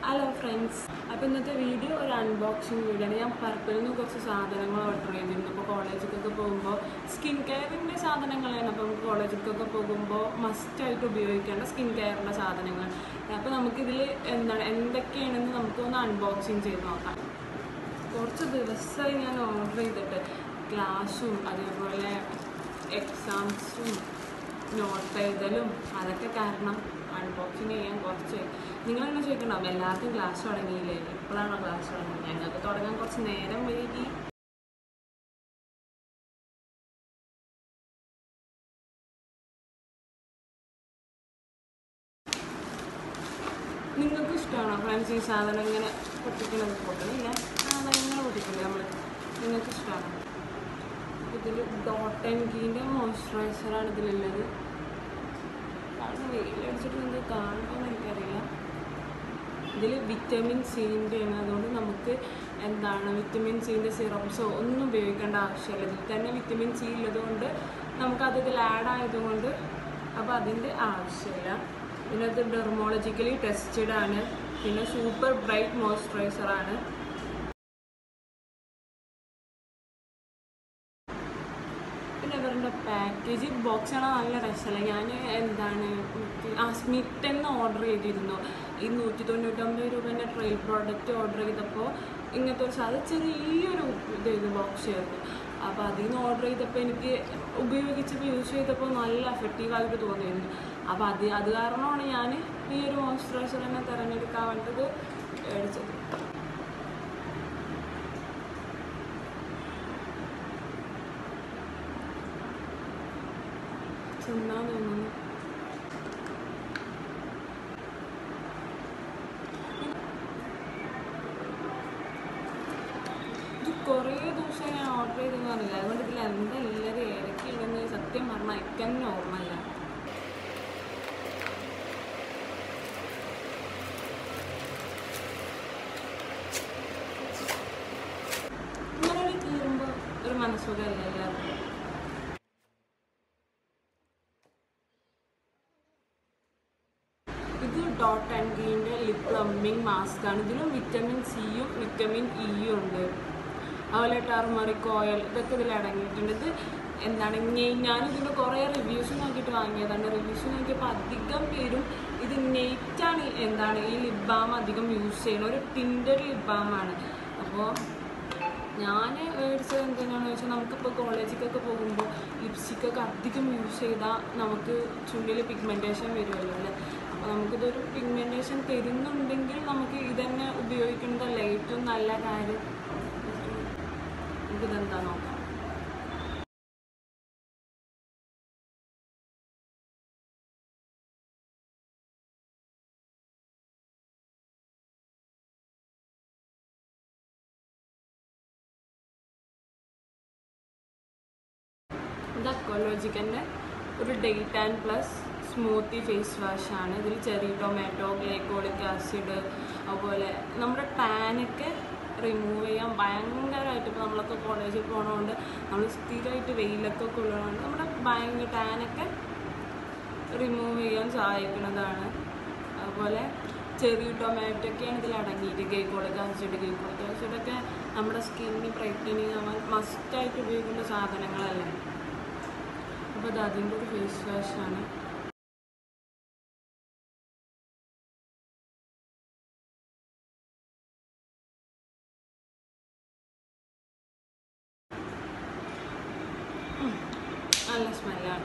hello friends അപ്പോൾ ഇന്നത്തെ video ഒരു അൺബോക്സിങ് വീഡിയോ ആണ് ഞാൻ പർപ്പിളിൽ നിന്ന് കുറച്ച് സാധനങ്ങൾ ഓർഡർ ചെയ്തിരുന്നു അപ്പോൾ കോളേജിലേക്കൊക്കെ പോകുമ്പോൾ സ്കിൻ കെയറിൻ്റെ സാധനങ്ങളാണ് അപ്പോൾ നമുക്ക് കോളേജിലേക്കൊക്കെ പോകുമ്പോൾ മസ്റ്റായിട്ട് ഉപയോഗിക്കേണ്ട സ്കിൻ കെയറിൻ്റെ സാധനങ്ങൾ അപ്പോൾ നമുക്കിതിൽ എന്താണ് എന്തൊക്കെയാണെന്ന് നമുക്കൊന്ന് അൺബോക്സിങ് ചെയ്ത് നോക്കാം കുറച്ച് ദിവസമായി ഞാൻ ഓർഡർ ചെയ്തിട്ട് ക്ലാസ്സും അതേപോലെ എക്സാംസും നോട്ട് എഴുതലും അതൊക്കെ കാരണം അൺബോക്സിങ് ചെയ്യാൻ കുറച്ച് നിങ്ങൾ തന്നെ ചോദിക്കണ്ടാവും എല്ലാവർക്കും ക്ലാസ് തുടങ്ങിയില്ലേ എപ്പോഴാണോ ക്ലാസ് തുടങ്ങുന്നത് ഞങ്ങൾക്ക് തുടങ്ങാൻ കുറച്ച് നേരം വൈകി നിങ്ങൾക്ക് ഇഷ്ടമാണോ ഫ്രണ്ട്സ് ഈ സാധനം ഇങ്ങനെ പൊട്ടിക്കണത് പൊട്ടണില്ല സാധനം ഇങ്ങനെ പൊട്ടിക്കില്ലേ നമ്മൾ നിങ്ങൾക്ക് ഇഷ്ടമാണോ ഇതിൽ ഡോട്ട് ആൻഡ് ഗീൻ്റെ മോയ്സ്ചറൈസറാണ് ഇതിലുള്ളത് കാരണം വെയിലടിച്ചിട്ട് നിങ്ങൾക്ക് കാണുമെന്ന് എനിക്കറിയില്ല ഇതിൽ വിറ്റമിൻ സീൻ്റെ ആണ് അതുകൊണ്ട് നമുക്ക് എന്താണ് വിറ്റമിൻ സീൻ്റെ സിറപ്സോ ഒന്നും ഉപയോഗിക്കേണ്ട ആവശ്യമില്ല ഇതിൽ തന്നെ വിറ്റമിൻ സി ഉള്ളതുകൊണ്ട് നമുക്കത് ഇതിൽ ആഡ് ആയതുകൊണ്ട് അപ്പോൾ അതിൻ്റെ ആവശ്യമില്ല പിന്നെ ഇത് ഡെർമോളജിക്കലി ടെസ്റ്റഡ് ആണ് പിന്നെ സൂപ്പർ ബ്രൈറ്റ് മോയ്സ്ചറൈസറാണ് പിന്നെ ഇവരുടെ പാക്കേജ് ബോക്സ് ആണ് നല്ല രസമല്ല ഞാൻ എന്താണ് ആ സ്മിത്ത് എന്ന് ഓർഡർ ചെയ്തിരുന്നു ഈ നൂറ്റി തൊണ്ണൂറ്റൊമ്പത് രൂപേൻ്റെ ട്രെയിൽ പ്രോഡക്റ്റ് ഓർഡർ ചെയ്തപ്പോൾ ഇങ്ങനത്തെ ഒരു സാധനം ചെറിയൊരു ഇതായിരുന്നു ബോക്സ് ആയിരുന്നു അപ്പോൾ അതിൽ നിന്ന് ഓർഡർ ചെയ്തപ്പോൾ എനിക്ക് ഉപയോഗിച്ചപ്പോൾ യൂസ് ചെയ്തപ്പോൾ നല്ല എഫക്റ്റീവായിട്ട് തോന്നിയിരുന്നു അപ്പോൾ അത് അത് കാരണമാണ് ഞാൻ ഈ ഒരു മോയ്സ്ചറൈസർ തന്നെ തിരഞ്ഞെടുക്കാൻ വേണ്ടത് മേടിച്ചത് ചെന്നാ തോന്നുന്നു ഇത് കുറേ ദിവസം ഞാൻ ഓർഡർ ചെയ്തെന്ന് പറഞ്ഞില്ല അതുകൊണ്ട് ഇതിൽ എന്താ ഇല്ലത് ഏതൊക്കെയുണ്ടെന്ന് സത്യം പറഞ്ഞാൽ എനിക്ക് തന്നെ ഓർമ്മയില്ല ഇങ്ങനെ ഒരു കീറുമ്പോൾ ഒരു മനസ്സുഖമല്ല എല്ലാവർക്കും ഇത് ഡോട്ട് ആൻഡ് ഗ്രീൻ്റെ ലിപ് പ്ലംബിംഗ് മാസ്ക് ആണ് ഇതിലും വിറ്റമിൻ സിയും വിറ്റമിൻ ഇയും ഉണ്ട് അതുപോലെ ടർമറിക് ഓയിൽ ഇതൊക്കെ ഇതിൽ അടങ്ങിയിട്ടുണ്ട് ഇത് എന്താണ് ഇങ്ങനെ ഞാൻ ഇതിൻ്റെ കുറേ റിവ്യൂസ് നോക്കിയിട്ട് വാങ്ങിയതാണ് റിവ്യൂസ് നോക്കിയപ്പോൾ അധികം പേരും ഇത് നെയ്റ്റാണ് എന്താണ് ഈ ലിപ് ബാം അധികം യൂസ് ചെയ്യുന്നത് ഒരു ടിൻഡഡ് ലിപ് ബാമാണ് അപ്പോൾ ഞാൻ മേടിച്ചത് എന്തിനാണെന്ന് വെച്ചാൽ നമുക്കിപ്പോൾ കോളേജിലേക്കൊക്കെ പോകുമ്പോൾ ലിപ്സ്റ്റിക്കൊക്കെ അധികം യൂസ് ചെയ്താൽ നമുക്ക് ചുണ്ടിൽ പിഗ്മെൻറ്റേഷൻ വരുമല്ലോ അല്ലേ അപ്പോൾ നമുക്കിതൊരു പിഗ്മെൻറ്റേഷൻ തരുന്നുണ്ടെങ്കിൽ നമുക്ക് ഇതന്നെ ഉപയോഗിക്കുന്നതല്ലേ ഏറ്റവും നല്ല കാര്യം നമുക്കിതെന്താ നോക്കാം ഇത് അക്കോളജിക്കൻ്റെ ഒരു date and plus smoothie face വാഷാണ് ഇതിൽ ചെറി ടൊമാറ്റോ ഗ്ലൈക്കോളിക് ആസിഡ് അതുപോലെ നമ്മുടെ ടാനൊക്കെ റിമൂവ് ചെയ്യാൻ ഭയങ്കരമായിട്ട് ഇപ്പോൾ നമ്മളൊക്കെ കോളേജിൽ പോകണതുകൊണ്ട് നമ്മൾ സ്ഥിരമായിട്ട് വെയിലൊക്കെ കൊള്ളണതുകൊണ്ട് നമ്മുടെ ഭയങ്കര ടാനൊക്കെ റിമൂവ് ചെയ്യാൻ സഹായിക്കുന്നതാണ് അതുപോലെ ചെറിയ ടൊമാറ്റോ ഒക്കെയാണ് ഇതിൽ അടങ്ങിയിട്ട് ഗൈക്കോളിക് ആസിഡ് ഗൈക്കോളിക് ആസിഡൊക്കെ നമ്മുടെ സ്കിന്നിന് ബ്രൈറ്റനിങ് ആവാൻ മസ്റ്റായിട്ട് ഉപയോഗിക്കേണ്ട സാധനങ്ങളല്ലേ അപ്പോൾ ഇത് അതിൻ്റെ ഒരു ഫേസ് വാഷാണ് നല്ല സ്മെല്ലാണ്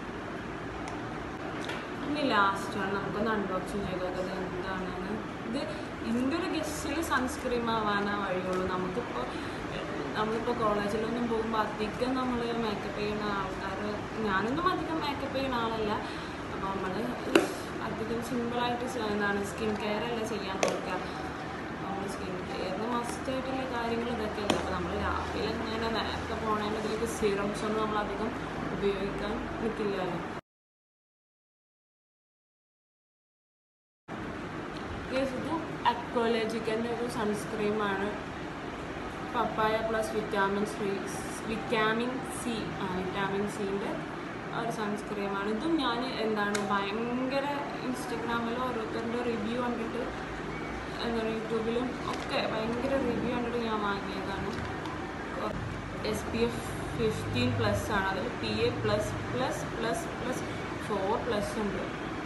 ഇനി ലാസ്റ്റാണ് നമുക്കൊന്ന് അൺബോക്സിങ് ചെയ്തത് എന്താണെന്ന് ഇത് ഇതിൻ്റെ ഒരു ഗസ്റ്റിൽ സൺസ്ക്രീം ആവാനേ വഴിയുള്ളൂ നമുക്കിപ്പോൾ നമ്മളിപ്പോൾ കോളേജിലൊന്നും പോകുമ്പോൾ അധികം നമ്മൾ മേക്കപ്പ് ചെയ്യുന്ന ആൾക്കാർ ഞാനൊന്നും അധികം മേക്കപ്പ് ചെയ്യുന്ന ആളല്ല അപ്പോൾ നമ്മൾ അധികം സിമ്പിളായിട്ട് എന്താണ് സ്കിൻ കെയർ അല്ല ചെയ്യാൻ നോക്കുക നമ്മൾ സ്കിൻ കെയറിന് മസ്റ്റായിട്ടുള്ള കാര്യങ്ങൾ ഇതൊക്കെയല്ല അപ്പോൾ നമ്മൾ രാവിലെ ഇങ്ങനെ നേരത്തെ പോകണതിന് ഇതിലേക്ക് സിറംസ് ഒന്നും നമ്മൾ അധികം ഉപയോഗിക്കാൻ നിൽക്കില്ലല്ലോ ഇത് അക്വോളജിക്കൻ്റെ ഒരു സൺസ്ക്രീമാണ് papaya plus vitamin C vitamin C ആ വിറ്റാമിൻ സിൻ്റെ ഒരു സൺസ്ക്രീമാണ് ഇതും ഞാൻ എന്താണ് ഭയങ്കര ഇൻസ്റ്റഗ്രാമിൽ ഓരോരുത്തരുടെ റിവ്യൂ കണ്ടിട്ട് യൂട്യൂബിലും ഒക്കെ ഭയങ്കര റിവ്യൂ കണ്ടിട്ട് ഞാൻ വാങ്ങിയതാണ് S P F fifteen plus ആണ് അതിൽ P A plus plus plus plus four plus ഉണ്ട്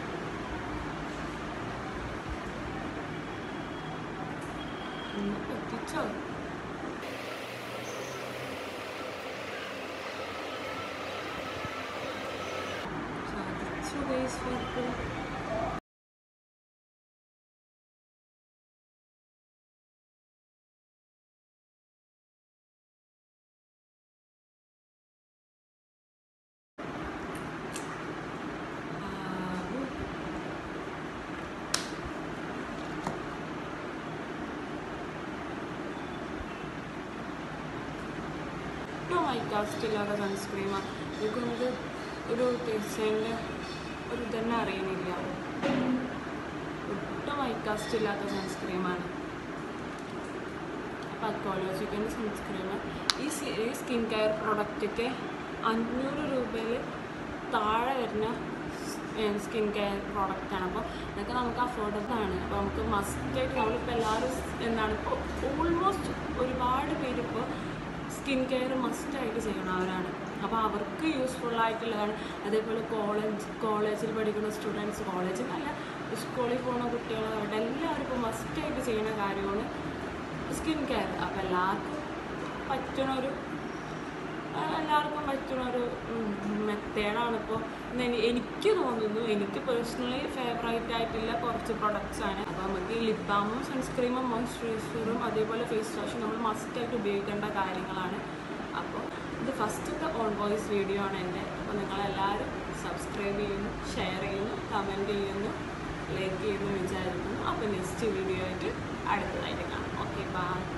ഒന്ന് എത്തിച്ചോ സാധിച്ചു ഗൈസ് വർക്ക് ഒട്ടും വൈകാസ്റ്റ് ഇല്ലാത്ത സൺസ്ക്രീമാണ് എനിക്ക് നമുക്ക് ഒരു ഡിസൈനിൻ്റെ ഒരു ഇതന്നെ അറിയുന്നില്ല ഒട്ടും വൈകാസ്റ്റ് ഇല്ലാത്ത സൺസ്ക്രീമാണ് പക്കോളോജിക്കൻ്റെ സൺസ്ക്രീം ഈ സി- ഈ സ്കിൻ കെയർ പ്രൊഡക്റ്റൊക്കെ അഞ്ഞൂറ് രൂപയിൽ താഴെ വരുന്ന സ്കിൻ കെയർ പ്രോഡക്റ്റാണ് അപ്പോൾ ഇതൊക്കെ നമുക്ക് അഫോർഡബിൾ ആണ് അപ്പോൾ നമുക്ക് മസ്റ്റായിട്ട് നമ്മളിപ്പോൾ എല്ലാവരും എന്താണ് ഇപ്പോൾ ഓൾമോസ്റ്റ് ഒരുപാട് പേര് ഇപ്പോൾ സ്കിൻ കെയർ മസ്റ്റായിട്ട് ചെയ്യണവരാണ് അപ്പോൾ അവർക്ക് യൂസ്ഫുൾ ആയിട്ടുള്ളതാണ് അതേപോലെ കോളേജ് കോളേജിൽ പഠിക്കുന്ന സ്റ്റുഡൻസ് കോളേജിൽ നല്ല സ്കൂളിൽ പോകുന്ന കുട്ടികൾ അവരുടെ എല്ലാവരും ഇപ്പോൾ മസ്റ്റായിട്ട് ചെയ്യുന്ന കാര്യമാണ് സ്കിൻ കെയർ അപ്പോൾ എല്ലാവർക്കും പറ്റണ ഒരു ആ, എല്ലാവർക്കും പറ്റുന്ന ഒരു മെത്തേഡാണ് ഇപ്പോൾ എനിക്ക് തോന്നുന്നു എനിക്ക് പേഴ്സണലി ഫേവറേറ്റ് ആയിട്ടുള്ള കുറച്ച് പ്രൊഡക്ട്സ് ആണ് അപ്പോൾ നമുക്ക് ഈ ലിപ് ബാമും സൺസ്ക്രീമും മോയ്സ്ചറൈസറും അതേപോലെ ഫേസ് വാഷും നമ്മൾ മസ്റ്റായിട്ട് ഉപയോഗിക്കേണ്ട കാര്യങ്ങളാണ് അപ്പോൾ ഇത് ഫസ്റ്റത്തെ ഓൺ വോയിസ് വീഡിയോ ആണ് എൻ്റെ അപ്പോൾ നിങ്ങളെല്ലാവരും സബ്സ്ക്രൈബ് ചെയ്യുന്നു ഷെയർ ചെയ്യുന്നു കമൻറ്റ് ചെയ്യുന്നു ലൈക്ക് ചെയ്യുന്നു വിചാരിക്കുന്നു അപ്പോൾ നെക്സ്റ്റ് വീഡിയോ ആയിട്ട് അടുത്തതായിട്ട് കാണാം ഓക്കെ ബൈ